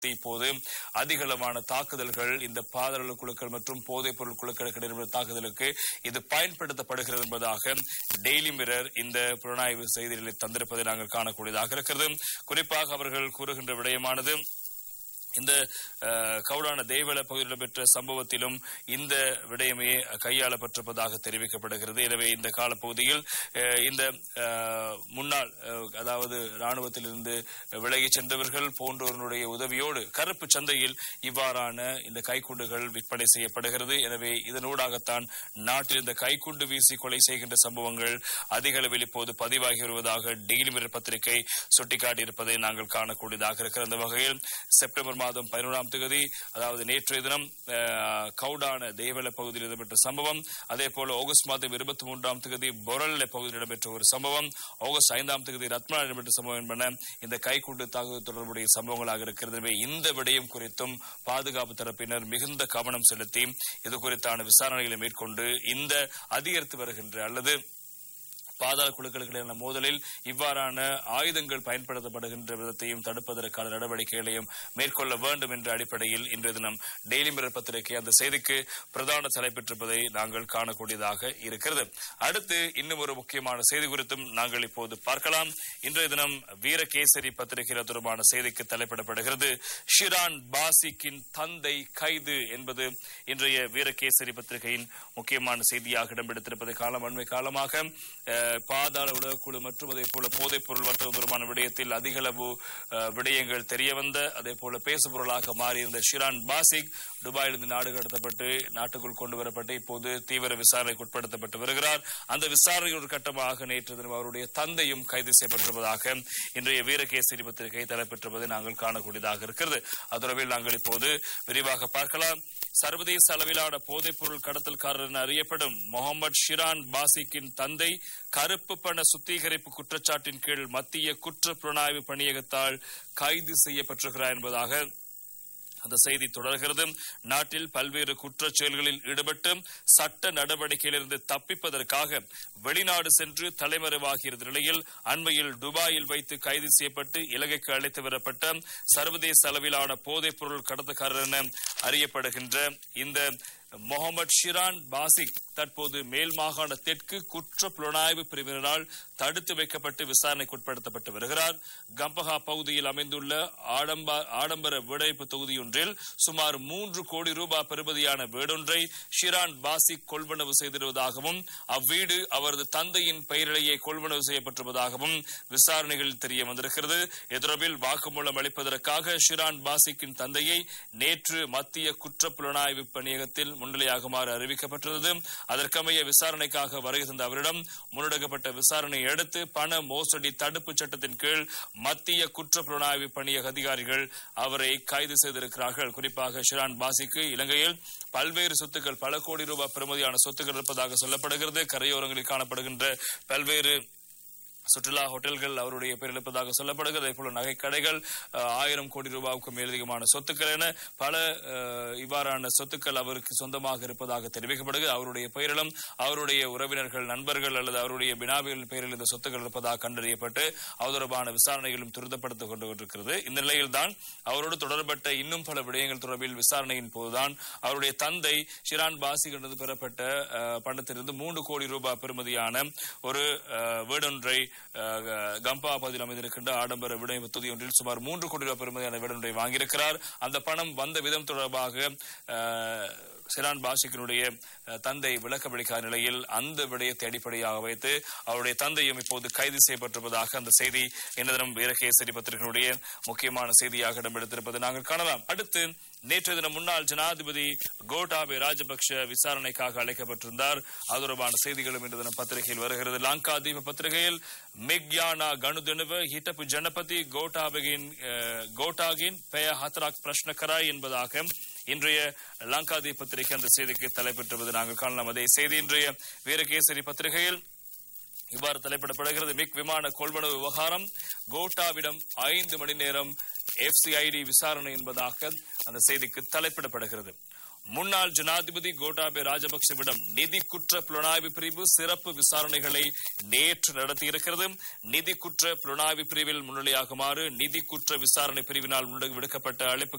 வைத்து இப்போது அதிகளவான தாக்குதல்கள் இந்த பாதாள குழுக்கள் மற்றும் போதைப் பொருள் குழுக்களுக்கு இடையிலான தாக்குதலுக்கு இது பயன்படுத்தப்படுகிறது என்பதாக டெய்லி மிரர் இந்த புலனாய்வு செய்திகளை தந்திருப்பதை நாங்கள் காணக்கூடியதாக இருக்கிறது குறிப்பாக அவர்கள் கூறுகின்ற விடயமானது இந்த அஹ், கவுடான தேவல பகுதியில் இடம்பெற்ற சம்பவத்திலும் இந்த விடயமே கையாளப்பட்டிருப்பதாக தெரிவிக்கப்படுகிறது எனவே இந்த காலப்பகுதியில் அஹ், இந்த அஹ், முன்னாள் அஹ், அதாவது ராணுவத்திலிருந்து விலகிச் சென்றவர்கள் போன்றோருடைய உதவியோடு கருப்பு சந்தையில் இவ்வாறான இந்த கைக்குண்டுகள் விற்பனை செய்யப்படுகிறது எனவே இதனூடாகத்தான் நாட்டில் இந்த கைக்குண்டு வீசி கொலை செய்கின்ற சம்பவங்கள் அதிக அளவில் இப்போது பதிவாகி வருவதாக டெய்லி மிரர் பத்திரிகை சுட்டிக்காட்டியிருப்பதை நாங்கள் காணக்கூடியதாக இருக்கிற அந்த வகையில் செப்டம்பர் மாதம் பதினோராம் தேதி அதாவது நேற்றைய தினம் அஹ், கவுடான தேவல பகுதியில் இடம்பெற்ற சம்பவம் அதே போல ஆகஸ்ட் மாதம் இருபத்தி மூன்றாம் தேதி பொரல்ல பகுதியில் இடம்பெற்ற ஒரு சம்பவம் ஆகஸ்ட் ஐந்தாம் தேதி ரத்னா இடம்பெற்ற சம்பவம் என்பன இந்த கைக்குண்டு தாக்குதல் தொடர்புடைய சம்பவங்களாக இருக்கிறது எனவே இந்த விடயம் குறித்தும் பாதுகாப்பு தரப்பினர் மிகுந்த கவனம் செலுத்தி இது குறித்தான விசாரணைகளை மேற்கொண்டு இந்த அதிகரித்து வருகின்ற அல்லது பாதாள குழுக்களுக்கிடையான மோதலில் இவ்வாறான ஆயுதங்கள் பயன்படுத்தப்படுகின்ற விதத்தையும் தடுப்பதற்கான நடவடிக்கைகளையும் மேற்கொள்ள வேண்டும் என்ற அடிப்படையில் இன்றைய தினம் டெய்லி மிரர் பத்திரிகை அந்த செய்திக்கு பிரதான தலைப்பெற்றிருப்பதை நாங்கள் காணக்கூடியதாக இருக்கிறது அடுத்து இன்னும் ஒரு முக்கியமான செய்தி குறித்தும் நாங்கள் இப்போது பார்க்கலாம் இன்றைய தினம் வீரகேசரி பத்திரிகையில் தொடர்பான செய்திக்கு தலைப்பிடப்படுகிறது ஷிரான் பாசிக்கின் தந்தை கைது என்பது இன்றைய வீரகேசரி பத்திரிகையின் முக்கியமான செய்தியாக இடம்பெடுத்திருப்பதை காலம் அண்மை காலமாக அஹ், பாதாள உலகக்குழு மற்றும் அதே போல போதைப் பொருள் வர்த்தகம் தொடர்பான விடயத்தில் அதிகளவு அஹ், விடயங்கள் தெரிய வந்த அதே போல பேசுபொருளாக மாறியிருந்த ஷிரான் பாசிக் துபாயிலிருந்து நாடு கடத்தப்பட்டு நாட்டுக்குள் கொண்டு வரப்பட்டு இப்போது தீவிர விசாரணைக்கு உட்படுத்தப்பட்டு வருகிறார் அந்த விசாரணை ஒரு கட்டமாக நேற்று தினம் அவருடைய தந்தையும் கைது செய்யப்பட்டிருப்பதாக இன்றைய வீரகேசரி பத்திரிகை தலைப்பெற்றிருப்பதை நாங்கள் காணக்கூடியதாக இருக்கிறது அது தொடர்பில் நாங்கள் இப்போது விரிவாக பார்க்கலாம் சர்வதேச அளவிலான போதைப் பொருள் கடத்தல்காரர் என அறியப்படும் முகமது ஷிரான் பாசிக்கின் தந்தை கருப்பு பண சுத்திகரிப்பு குற்றச்சாட்டின் கீழ் மத்திய குற்ற புலனாய்வு பணியகத்தால் கைது செய்யப்பட்டிருக்கிறார் என்பதாக அந்த செய்தி தொடர்கிறது நாட்டில் பல்வேறு குற்றச் செயல்களில் ஈடுபட்டு சட்ட நடவடிக்கையிலிருந்து தப்பிப்பதற்காக வெளிநாடு சென்று தலைமறைவாகியிருந்த நிலையில் அண்மையில் துபாயில் வைத்து கைது செய்யப்பட்டு இலங்கைக்கு அழைத்து வரப்பட்ட சர்வதேச அளவிலான போதைப் பொருள் கடத்தக்காரர் என அறியப்படுகின்ற இந்த முகமது ஷிரான் பாசிக் தற்போது மேல் மாகாண தெற்கு குற்ற புலனாய்வு பிரிவினரால் தடுத்து வைக்கப்பட்டு விசாரணைக்கு உட்படுத்தப்பட்டு வருகிறார் கம்பஹா பகுதியில் அமைந்துள்ள ஆடம்ப ஆடம்பர வீடமைப்பு தொகுதியொன்றில் சுமார் மூன்று கோடி ரூபாய் பெறுமதியான வீடொன்றை ஷிரான் பாசிக் கொள்வனவு செய்திருப்பதாகவும் அவ்வீடு அவரது தந்தையின் பெயரிலேயே கொள்வனவு செய்யப்பட்டிருப்பதாகவும் விசாரணைகளில் தெரிய வந்திருக்கிறது எதிரொபில் வாக்குமூலம் அளிப்பதற்காக ஷிரான் பாசிக்கின் தந்தையை நேற்று மத்திய குற்ற புலனாய்வு பணியகத்தில் முன்னிலையாகுமாறு அறிவிக்கப்பட்டிருந்தது அதற்கமைய விசாரணைக்காக வருகை தந்த அவரிடம் முன்னெடுக்கப்பட்ட விசாரணையை அடுத்து பண மோசடி தடுப்பு சட்டத்தின் கீழ் மத்திய குற்ற புலனாய்வு பணியக அதிகாரிகள் அவரை கைது செய்திருக்கிறார்கள் குறிப்பாக ஷிரான் பாசிக்கு இலங்கையில் பல்வேறு சொத்துக்கள் பல கோடி ரூபாய் பெறுமதியான சொத்துக்கள் இருப்பதாக சொல்லப்படுகிறது கரையோரங்களில் காணப்படுகின்ற பல்வேறு சுற்றுலா ஹோட்டல்கள் அவருடைய பெயர் இருப்பதாக சொல்லப்படுகிறது அதே போல நகை கடைகள் அஹ், ஆயிரம் கோடி ரூபாவுக்கும் மேலதிகமான சொத்துக்கள் என பல அஹ், இவ்வாறான சொத்துக்கள் அவருக்கு சொந்தமாக இருப்பதாக தெரிவிக்கப்படுகிறது அவருடைய பெயரிலும் அவருடைய உறவினர்கள் நண்பர்கள் அல்லது அவருடைய பினாவிகள் பெயரில் இந்த சொத்துக்கள் இருப்பதாக கண்டறியப்பட்டு அது தொடர்பான விசாரணைகளும் துரிதப்படுத்திக் கொண்டு கொண்டிருக்கிறது இந்த நிலையில்தான் அவரோடு தொடர்பட்ட இன்னும் பல விடயங்கள் தொடர்பில் விசாரணையின் போதுதான் அவருடைய தந்தை ஷிரான் பாசிகிலிருந்து பெறப்பட்ட அஹ், பணத்திலிருந்து மூன்று கோடி ரூபாய் பெறுமதியான ஒரு அஹ், வீடொன்றை அஹ், கம்பா பகுதியில் அமைந்திருக்கின்ற ஆடம்பர விடை தொகுதி ஒன்றில் சுமார் மூன்று கோடி ரூபாய் பெறுமதியான வீடொன்றை வாங்கியிருக்கிறார் அந்த பணம் வந்த விதம் தொடர்பாக அஹ், சிரான் பாஷிக்கினுடைய அஹ், தந்தை விளக்கமளிக்காத நிலையில் அந்த விடயத்தை அடிப்படையாக வைத்து அவருடைய தந்தையும் இப்போது கைது செய்யப்பட்டிருப்பதாக அந்த செய்தி இந்த தினம் வீரகேசரி பத்திரிகையினுடைய முக்கியமான செய்தியாக இடம்பெடுத்திருப்பதை நாங்கள் காணலாம் அடுத்து நேற்று தினம் முன்னாள் ஜனாதிபதி கோட்டாபே ராஜபக்ஷ விசாரணைக்காக அழைக்கப்பட்டிருந்தார் அது தொடர்பான செய்திகளும் இன்று தினம் பத்திரிகையில் வருகிறது லங்கா தீப பத்திரிகையில் மெக்யானா கணுதெனுவ ஹிட்டப்பு ஜனபதி கோட்டாபகின் அஹ், கோட்டாகின் பெய ஹத்ராக் பிரஷ்னகராய் என்பதாக இன்றைய லங்காதீப் பத்திரிகை அந்த செய்திக்கு தலைப்பெற்றுவது நாங்கள் காணலாம் அதே செய்தி இன்றைய வீரகேசரி பத்திரிகையில் இவ்வாறு தலைப்பிடப்படுகிறது மிக் விமான கொள்வனவு விவகாரம் கோட்டாவிடம் ஐந்து மணி நேரம் எஃப்சிஐடி விசாரணை என்பதாக அந்த செய்திக்கு தலைப்பிடப்படுகிறது முன்னாள் ஜனாதிபதி கோட்டாபே ராஜபக்சவிடம் நிதி குற்ற புலனாய்வு பிரிவு சிறப்பு விசாரணைகளை நேற்று நடத்தியிருக்கிறது நிதி குற்ற புலனாய்வு பிரிவில் முன்னிலையாகுமாறு நிதி குற்ற விசாரணை பிரிவினால் முன்னிலை விடுக்கப்பட்ட அழைப்பு